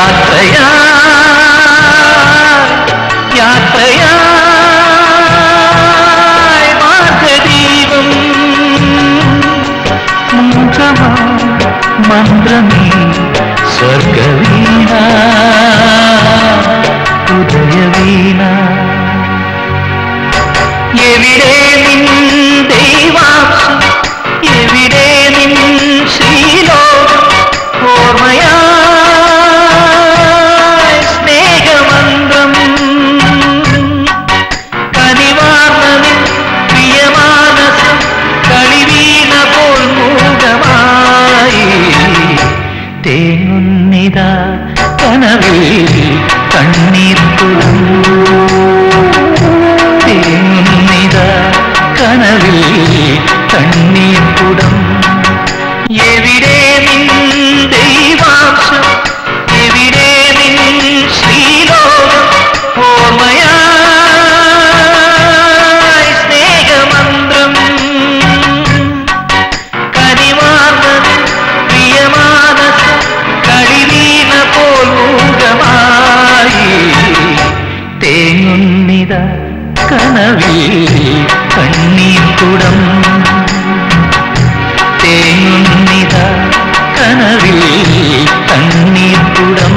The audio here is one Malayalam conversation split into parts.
യാത്രയാ യാത്രയായി മാർഗദീപം മുഖമാ മന്ത്രമേ സ്വർഗവീണ ഉദയവീണ എവിടെ നിൻ ദൈവാംശം എവിടെ നിൻ ശ്രീലോകം ഓർമ്മയായി സ്നേഹമന്ത്രം കനിവാർന്നതിൻ പ്രിയമാനസം കളിവീണ പോൽ മൂകമായി തേങ്ങുന്നിതാ കനവിൽ കണ്ണീർ തുളും തേങ്ങുന്നിതാ കനവിൽ കണ്ണീർ കുടം എവിടെ നിൻ ദൈവാംശം എവിടെ നിൻ ശ്രീലോകം ഓർമ്മയായി സ്നേഹമന്ത്രം കനിവാർന്നത് പ്രിയമാനസം കളിവീണ പോൽ മൂകമായി തേങ്ങുന്നിത കനവിൽ കണ്ണീർ കുടം തേങ്ങുന്നിത കനവിൽ കണ്ണീർ കുടം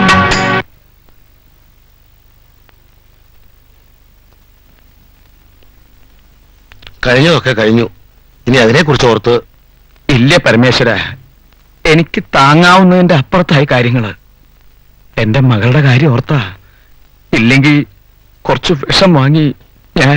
കഴിഞ്ഞതൊക്കെ കഴിഞ്ഞു ഇനി അതിനെക്കുറിച്ച് ഓർത്ത് ഇല്ല പരമേശ്വര എനിക്ക് താങ്ങാവുന്നതിന്റെ അപ്പുറത്തായ കാര്യങ്ങള് എന്റെ മകളുടെ കാര്യം ഓർത്താ ഇല്ലെങ്കിൽ കുറച്ച് വിഷം വാങ്ങി ഞാൻ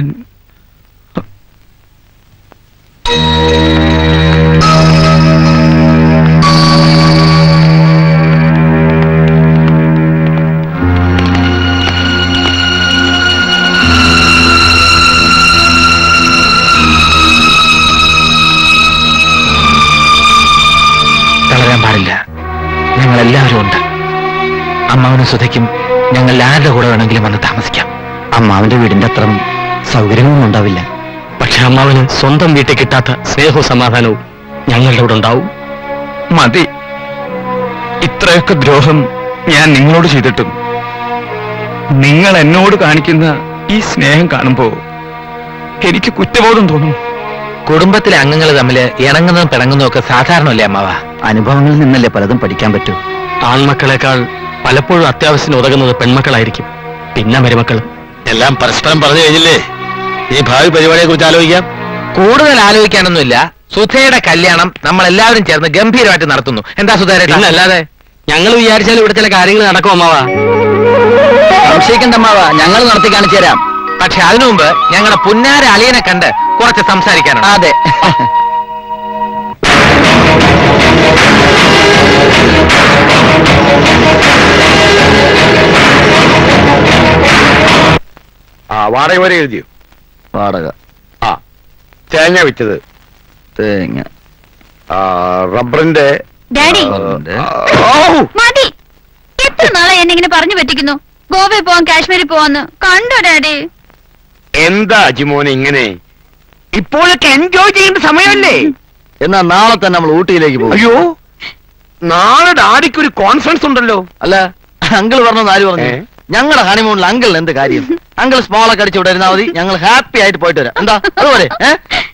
തളരാൻ പാടില്ല ഞങ്ങൾ എല്ലാവരും ഉണ്ട് അമ്മാവനും സുധയ്ക്കും ഞങ്ങൾ ആരുടെ കൂടെ വേണമെങ്കിലും വന്ന് താമസിക്കാം അമ്മാവന്റെ വീടിന്റെ അത്ര സൗകര്യങ്ങളൊന്നും ഉണ്ടാവില്ല പക്ഷെ അമ്മാവന് സ്വന്തം വീട്ടിൽ കിട്ടാത്ത സ്നേഹവും സമാധാനവും ഞങ്ങളുടെ കൂടെ ഉണ്ടാവും മതി ഇത്രയൊക്കെ ദ്രോഹം ഞാൻ നിങ്ങളോട് ചെയ്തിട്ടും നിങ്ങൾ എന്നോട് കാണിക്കുന്ന ഈ സ്നേഹം കാണുമ്പോ എനിക്ക് കുറ്റബോധം തോന്നും കുടുംബത്തിലെ അംഗങ്ങൾ തമ്മിൽ ഇണങ്ങുന്നതും പിണങ്ങുന്നതും ഒക്കെ സാധാരണമല്ലേ അമ്മാവ അനുഭവങ്ങളിൽ നിന്നല്ലേ പലതും പഠിക്കാൻ പറ്റൂ ആൺമക്കളെക്കാൾ പലപ്പോഴും അത്യാവശ്യത്തിന് ഉതകുന്നത് പെൺമക്കളായിരിക്കും പിന്നെ മരുമക്കളും എല്ലാം പരസ്പരം പറഞ്ഞു കഴിഞ്ഞില്ലേ ഈ ഭാവി പരിപാടിയെ കുറിച്ച് ആലോചിക്കാം കൂടുതൽ ആലോചിക്കാനൊന്നുമില്ല സുധയുടെ കല്യാണം നമ്മൾ എല്ലാവരും ചേർന്ന് ഗംഭീരമായിട്ട് നടത്തുന്നു എന്താ സുധേരേട്ട അല്ലാതെ ഞങ്ങൾ വിചാരിച്ചാലും ഇവിടെ ചില കാര്യങ്ങൾ നടക്കും അമ്മാവാ സംശയിക്കണ്ട അമ്മാവ ഞങ്ങൾ നടത്തി കാണിച്ചു തരാം പക്ഷെ അതിനു മുമ്പ് ഞങ്ങളുടെ പുന്നാര അളിയനെ കണ്ട് കുറച്ച് സംസാരിക്കാനുണ്ട് അതെ ആ വാടക വരെ എഴുതിയോ വാടക ആ തേങ്ങ വിറ്റത് തേങ്ങ ആ റബ്ബറിന്റെ ഡാഡി ആ, ഔ! മതി എത്ര നാളെ എന്നെ ഇങ്ങനെ പറഞ്ഞു പറ്റിക്കുന്നു ഗോവയിൽ പോവാൻ കാശ്മീരിൽ പോവാന്ന് കണ്ടോ ഡാഡി എന്താ അജിമോനെ ഇങ്ങനെ ഇപ്പോഴൊക്കെ എൻജോയ് ചെയ്യേണ്ട സമയമല്ലേ എന്നാ നാളെ തന്നെ നമ്മൾ ഊട്ടിയിലേക്ക് പോകും അയ്യോ നാളെ ഡാഡിക്ക് ഒരു കോൺഫറൻസ് ഉണ്ടല്ലോ അല്ല അങ്കിൾ പറഞ്ഞത് ആര് പറഞ്ഞു ഏ? ഞങ്ങളുടെ ഹണിമൂണിൽ അങ്കിളിന് എന്ത് കാര്യം അങ്കിൾ സ്മോളൊക്കെ അടിച്ചു വിട്ടിരുന്നാ മതി ഞങ്ങൾ ഹാപ്പി ആയിട്ട് പോയിട്ട് വരാം എന്താ അതുപോലെ ഏ?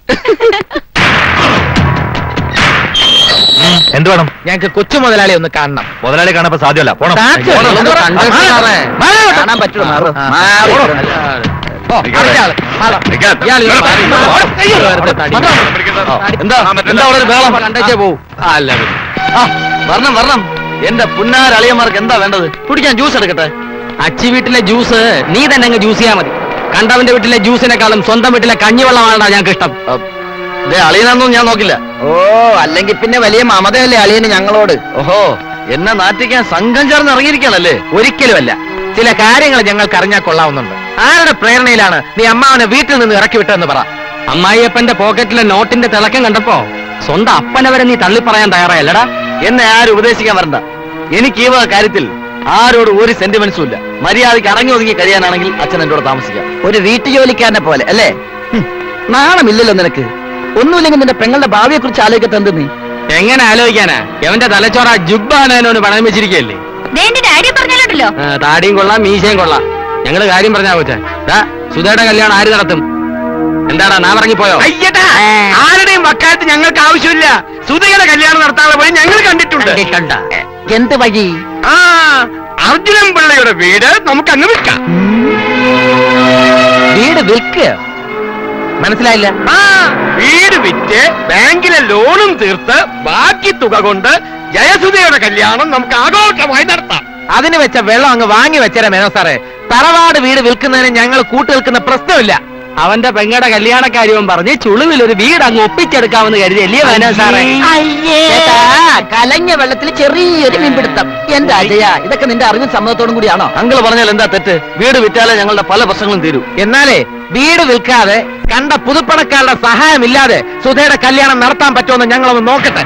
എന്ത് വേണം ഞങ്ങൾക്ക് കൊച്ചു മുതലാളി ഒന്ന് കാണണം മുതലാളി കാണാൻ സാധ്യമല്ല പോണം താങ്ക്സ്. ഒന്ന് കണ്ടോ സാറേ. കാണാൻ പറ്റുമോ? മാറ്. ആ. മാറ്. ഓ, അടുത്ത ആള്. മാറാം. ഇയാൾ ഇങ്ങ് മാറി. അയ്യോ, വെറുതെ തടി. എന്താ എന്താ അവിടെ ഒരു ബഹളം കണ്ടേച്ചേ പോവും അല്ല ആ, വരണം വരണം എന്റെ പുന്നാര അളിയന്മാർക്ക് എന്താ വേണ്ടത് കുടിക്കാൻ ജ്യൂസ് എടുക്കട്ടെ അച്ചി വീട്ടിലെ ജ്യൂസ് നീ തന്നെ അങ്ങ് ജ്യൂസ് ചെയ്യാൻ മതി കണ്ടവന്റെ വീട്ടിലെ ജ്യൂസിനെക്കാളും സ്വന്തം വീട്ടിലെ കഞ്ഞിവെള്ളമാണ് ഞങ്ങൾക്ക് ഇഷ്ടം ആ, ദേ അളിയനൊന്നും ഞാൻ നോക്കില്ല ഓ അല്ലെങ്കിൽ പിന്നെ വലിയ മമതയല്ലേ അളിയന് ഞങ്ങളോട് ഓഹോ എന്നെ നാറ്റിക്കാൻ സംഘം ചേർന്ന് ഇറങ്ങിയിരിക്കാണല്ലേ ഒരിക്കലുമല്ല ചില കാര്യങ്ങൾ ഞങ്ങൾക്ക് അറിഞ്ഞാൽ കൊള്ളാവുന്നുണ്ട് ആരുടെ പ്രേരണയിലാണ് നീ അമ്മാവനെ വീട്ടിൽ നിന്ന് ഇറക്കി വിട്ടതെന്ന് പറ അമ്മായിയപ്പന്റെ പോക്കറ്റിലെ നോട്ടിന്റെ തിളക്കം കണ്ടപ്പോ സ്വന്തം അപ്പനെ വരെ നീ തള്ളി പറയാൻ തയ്യാറായല്ലടാ എന്നെ ആരും ഉപദേശിക്കാൻ വരണ്ട എനിക്ക് ഈ വക കാര്യത്തിൽ ആരോട് ഒരു സെന്റിമെന്റ്സും ഇല്ല മര്യാദയ്ക്ക് അടങ്ങി ഒതുങ്ങി കഴിയാനാണെങ്കിൽ അച്ഛൻ എന്റെ കൂടെ താമസിക്കാം ഒരു വീട്ടു ജോലിക്കാരനെ പോലെ അല്ലേ നാണമില്ലല്ലോ നിനക്ക് ഒന്നുമില്ലെങ്കിൽ നിന്റെ പെങ്ങളുടെ ഭാവിയെ കുറിച്ച് ആലോചിക്കത്തെ എന്ത് നീ എങ്ങനെ ആലോചിക്കാനാ എവന്റെ തലച്ചോറ ജുബാനോന് പണം വെച്ചിരിക്കല്ലേ ദേന്റെ ഡാഡി പറഞ്ഞാലുണ്ടല്ലോ ആ, താടിയും കൊള്ളാം മീശയും കൊള്ളാം ഞങ്ങള് കാര്യം പറഞ്ഞാ കൊച്ചേ ദാ സുധയുടെ കല്യാണം ആര് നടത്തും എന്താടാ നാ ഇറങ്ങിപ്പോയോ അയ്യട്ടാ ആരുടെയും വക്കാലത്ത് ഞങ്ങൾക്ക് ആവശ്യമില്ല സുധയുടെ കല്യാണം നടത്താനുള്ള വഴി ഞങ്ങൾ കണ്ടിട്ടുണ്ട് എന്ത് വഴി ആ അർജുനൻ പിള്ളയുടെ വീട് നമുക്ക് അങ്ങ് വിൽക്കാം വീട് വിൽക്കുക മനസ്സിലായില്ല ആ വീട് വിറ്റ് ബാങ്കിലെ ലോണും തീർത്ത് ബാക്കി തുക കൊണ്ട് ജയസുധയുടെ കല്യാണം നമുക്ക് ആഘോഷമായി നടത്താം അതിന് വെച്ച വെള്ളം അങ്ങ് വാങ്ങി വെച്ചേരാ മേനോ സാറേ തറവാട് വീട് വിൽക്കുന്നതിന് ഞങ്ങൾ കൂട്ടു നിൽക്കുന്ന പ്രശ്നമില്ല അവന്റെ പെങ്ങടെ കല്യാണക്കാര്യവും പറഞ്ഞ് ചുളുവിൽ ഒരു വീട് അങ്ങ് ഒപ്പിച്ചെടുക്കാമെന്ന് കരുതി അല്ലേ വന സാറേ ചേട്ടാ, കലങ്ങിയ വെള്ളത്തിൽ ചെറിയൊരു മീൻപിടുത്തം എന്റെ അജയ ഇതൊക്കെ നിന്റെ അറിവും സമ്മതത്തോടും കൂടിയാണോ അങ്കിള് പറഞ്ഞാൽ എന്താ തെറ്റ് വീട് വിറ്റാലേ ഞങ്ങളുടെ പല പ്രശ്നങ്ങളും തീരൂ എന്നാലേ വീട് വിൽക്കാതെ കണ്ട പുതുപ്പണക്കാരുടെ സഹായമില്ലാതെ സുധയുടെ കല്യാണം നടത്താൻ പറ്റുമെന്ന് ഞങ്ങളൊന്ന് നോക്കട്ടെ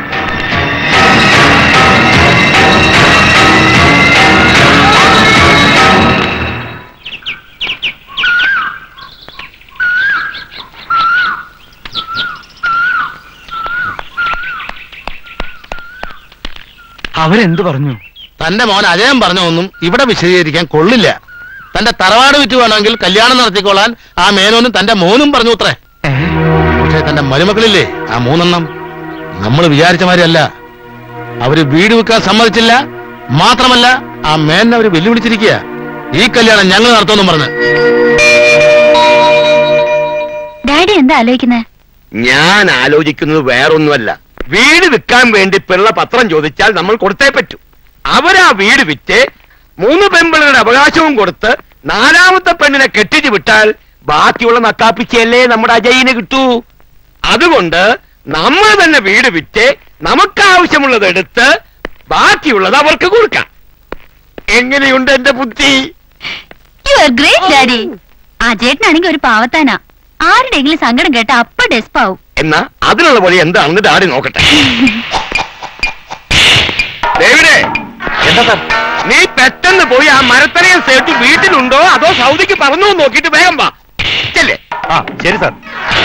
അവരെന്ത് പറഞ്ഞു തന്റെ മോൻ അജയം പറഞ്ഞ ഒന്നും ഇവിടെ വിശദീകരിക്കാൻ കൊള്ളില്ല തന്റെ തറവാട് വിറ്റ് വേണമെങ്കിൽ കല്യാണം നടത്തിക്കൊള്ളാൻ ആ മേനോനും തന്റെ മോനും പറഞ്ഞു അത്രേ പക്ഷേ തന്റെ മരുമക്കളില്ലേ ആ മൂന്നെണ്ണം നമ്മൾ വിചാരിച്ച മാതിരിയല്ല അവര് വീട് വെക്കാൻ സമ്മതിച്ചില്ല മാത്രമല്ല ആ മേനെ അവര് വെല്ലുവിളിച്ചിരിക്കുക ഈ കല്യാണം ഞങ്ങൾ നടത്തുമെന്നും പറഞ്ഞ് ഡാഡി എന്താ ആലോചിക്കുന്നേ ഞാൻ ആലോചിക്കുന്നത് വേറൊന്നുമല്ല വീട് വിൽക്കാൻ വേണ്ടി പിള്ള പത്രം ചോദിച്ചാൽ നമ്മൾ കൊടുത്തേ പറ്റൂ അവരാ വീട് വിറ്റ് മൂന്ന് പെൺപിള്ളയുടെ അവകാശവും കൊടുത്ത് നാലാമത്തെ പെണ്ണിനെ കെട്ടിച്ചു വിട്ടാൽ ബാക്കിയുള്ള നക്കാപ്പിച്ചയല്ലേ നമ്മുടെ അജയിന് കിട്ടൂ അതുകൊണ്ട് നമ്മൾ തന്നെ വീട് വിറ്റ് നമുക്ക് ആവശ്യമുള്ളത് എടുത്ത് ബാക്കിയുള്ളത് അവർക്ക് കൊടുക്കാം എങ്ങനെയുണ്ട് എന്റെ ബുദ്ധി യു ആർ ഗ്രേറ്റ് ഡാഡി ആ ചേട്ടനാണെങ്കിൽ ഒരു പാവത്താനാ ആരുടെയെങ്കിലും സങ്കടം കേട്ട അപ്പ ഡെസ്പാവും എന്നാ അതിനുള്ള വഴി എന്താണെന്ന് ഡാഡി നോക്കട്ടെ ഡേവിഡേ എന്താ സാർ നീ പെട്ടെന്ന് പോയി ആ മരത്തലയും സേട്ട് വീട്ടിലുണ്ടോ അതോ സൗദിക്ക് പറഞ്ഞു നോക്കിയിട്ട് വേഗം വാ ചെല്ലേ ആ ശരി സാർ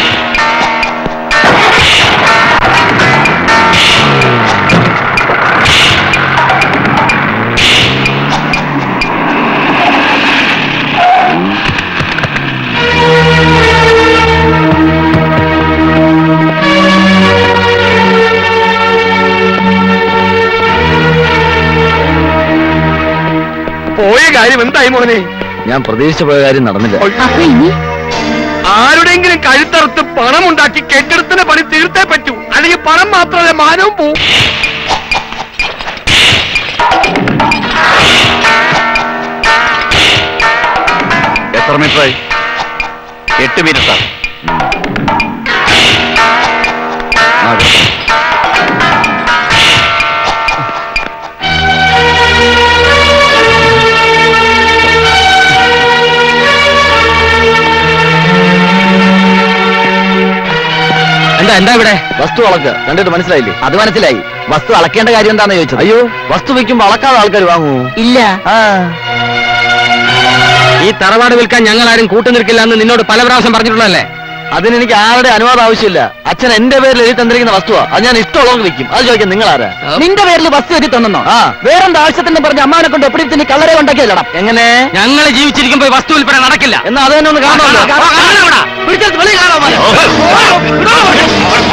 പോയ കാര്യം എന്തായി മോനെ ഞാൻ പ്രതീക്ഷിച്ച പോയ കാര്യം നടന്നില്ല അപ്പൊ ഇനി ആരുടെങ്കിലും കഴുത്തറുത്ത് പണം ഉണ്ടാക്കി കെട്ടിടത്തിന്റെ പണി തീർത്തേ പറ്റൂ അല്ലെങ്കിൽ പണം മാത്രമല്ല മാനവും പോവും എത്ര മീറ്ററായി എട്ട് മീറ്റർ സാർ എന്താ എന്താ ഇവിടെ വസ്തു അളക്ക് കണ്ടിട്ട് മനസ്സിലായില്ലേ അത് മനസ്സിലായി വസ്തു അളക്കേണ്ട കാര്യം എന്താന്ന് ചോദിച്ചത് അയ്യോ വസ്തു വെക്കുമ്പോ അളക്കാതെ ആൾക്കാർ വാങ്ങൂ ഇല്ല ആ ഈ തറവാട് വിൽക്കാൻ ഞങ്ങൾ ആരും കൂട്ടു നിൽക്കില്ല എന്ന് നിന്നോട് പല പ്രാവശ്യം പറഞ്ഞിട്ടുള്ളതല്ലേ അതിന് എനിക്ക് ആരുടെ അനുവാദം ആവശ്യമില്ല അച്ഛൻ എന്റെ പേരിൽ എഴുതി തന്നിരിക്കുന്ന വസ്തുവാ അത് ഞാൻ ഇഷ്ടമുള്ളവർക്ക് വെക്കും അത് ചോദിക്കാൻ നിങ്ങൾ ആരാ നിന്റെ പേരിൽ വസ്തു എത്തി തന്നോ ആ. വേറെന്താ ആവശ്യത്തിന് പറഞ്ഞ അമ്മാനെ കൊണ്ട് എപ്പിടി നീ കള്ളരെ ഉണ്ടാക്കിയല്ലടാ എങ്ങനെ ഞങ്ങൾ ജീവിച്ചിരിക്കുമ്പോ ഈ വസ്തു വിൽപ്പന നടക്കില്ല എന്നാ അത് തന്നെ ഒന്ന് കാണാമല്ലോ ആ, കാണാം, കാണാം. പിടിച്ചെടുത്ത് വെളിയിൽ കാണാമോ ഓ.